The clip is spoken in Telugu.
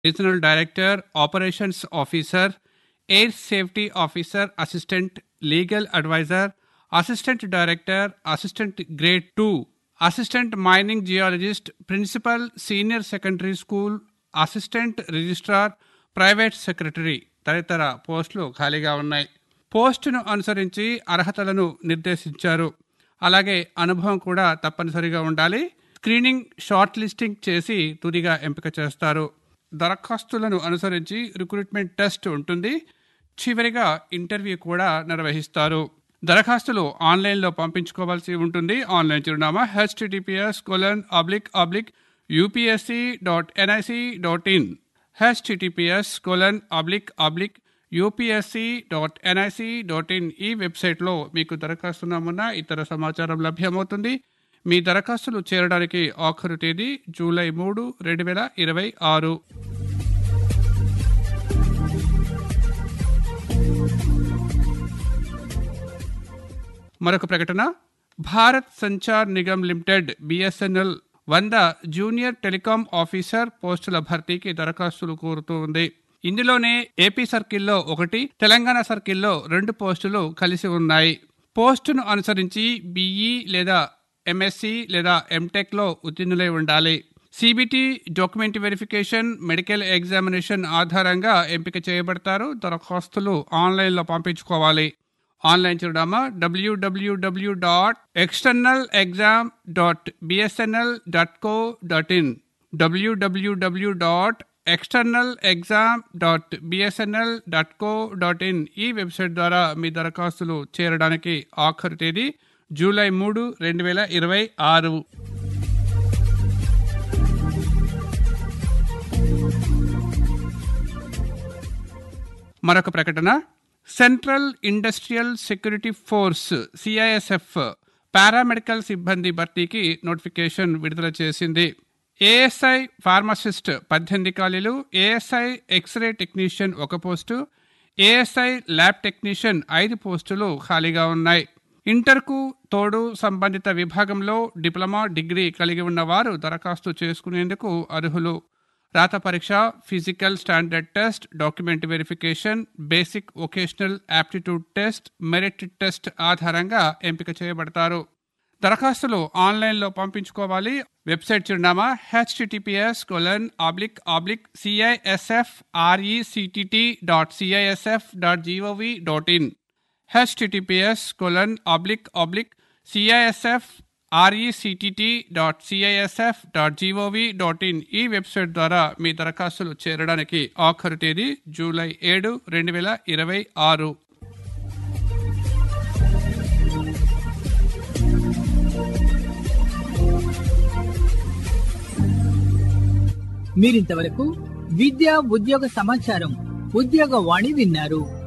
regional director operations officer air safety officer assistant legal adviser assistant director assistant grade two assistant mining geologist principal senior secondary school assistant registrar private secretary తదితర పోస్టులు ఖాళీగా ఉన్నాయి పోస్టును అనుసరించి అర్హతలను నిర్దేశించారు అలాగే అనుభవం కూడా తప్పనిసరిగా ఉండాలి స్క్రీనింగ్ షార్ట్ లిస్టింగ్ చేసి తుదిగా ఎంపిక చేస్తారు దరఖాస్తులను అనుసరించి రిక్రూట్మెంట్ టెస్ట్ ఉంటుంది చివరిగా ఇంటర్వ్యూ కూడా నిర్వహిస్తారు దరఖాస్తులు ఆన్లైన్లో పంపించుకోవాల్సి ఉంటుంది ఆన్లైన్ చిరునామా HTTPS colon oblique oblique UPSC dot NIC dot in HTTPS colon oblique oblique UPSC dot NIC dot in ఈ వెబ్సైట్లో మీకు దరఖాస్తు నమూనా ఇతర సమాచారం లభ్యమవుతుంది మీ దరఖాస్తులు చేరడానికి ఆఖరు తేదీ జూలై మూడు రెండు వేల ఇరవై ఆరు మరొక ప్రకటన భారత్ సంచార్ నిగమ్ లిమిటెడ్ బిఎస్ఎన్ఎల్ వంద జూనియర్ టెలికాం ఆఫీసర్ పోస్టుల భర్తీకి దరఖాస్తులు కోరుతూ ఉంది ఇందులోనే ఏపీ సర్కిల్లో ఒకటి తెలంగాణ సర్కిల్లో రెండు పోస్టులు కలిసి ఉన్నాయి పోస్టును అనుసరించి బీఈ లేదా ఎంఎస్సి లేదా ఎంటెక్ లో ఉత్తీర్ణులై ఉండాలి CBT document verification medical examination ఆధారంగా ఎంపిక చేయబడతారు దరఖాస్తులు ఆన్లైన్లో పంపించుకోవాలి ఆన్లైన్ చిరునామా W W W dot external exam dot BSNL dot co dot in W W W dot external exam dot BSNL dot co dot in ఈ వెబ్సైట్ ద్వారా మీ దరఖాస్తులు చేరడానికి ఆఖరు తేదీ జూలై మూడు రెండు వేల ఇరవై ఆరు మరొక ప్రకటన central industrial security force CISF paramedical సిబ్బంది భర్తీకి నోటిఫికేషన్ విడుదల చేసింది ఏఎస్ఐ ఫార్మసిస్ట్ పద్దెనిమిది ఖాళీలు ఏఎస్ఐ ఎక్స్రే టెక్నీషియన్ ఒక పోస్టు ఏఎస్ఐ ల్యాబ్ టెక్నీషియన్ ఐదు పోస్టులు ఖాళీగా ఉన్నాయి ఇంటర్కు తోడు సంబంధిత విభాగంలో డిప్లొమా డిగ్రీ కలిగి ఉన్న వారు దరఖాస్తు చేసుకునేందుకు అర్హులు రాత పరీక్ష physical standard test document verification basic vocational aptitude test merit test ఆధారంగా ఎంపిక చేయబడతారు దరఖాస్తులు ఆన్లైన్లో పంపించుకోవాలి వెబ్సైట్ చిరునామా HTTPS colon oblique oblique CISF R E C T T dot CISF dot G O V dot in HTTPS colon oblique oblique CISF R E C T T dot CISF dot G O V dot in ఈ వెబ్సైట్ ద్వారా మీ దరఖాస్తులు చేరడానికి ఆఖరు తేదీ జూలై ఏడు రెండు వేల ఇరవై ఆరు మీరింతవరకు విద్య ఉద్యోగ సమాచారం ఉద్యోగ వాణి విన్నారు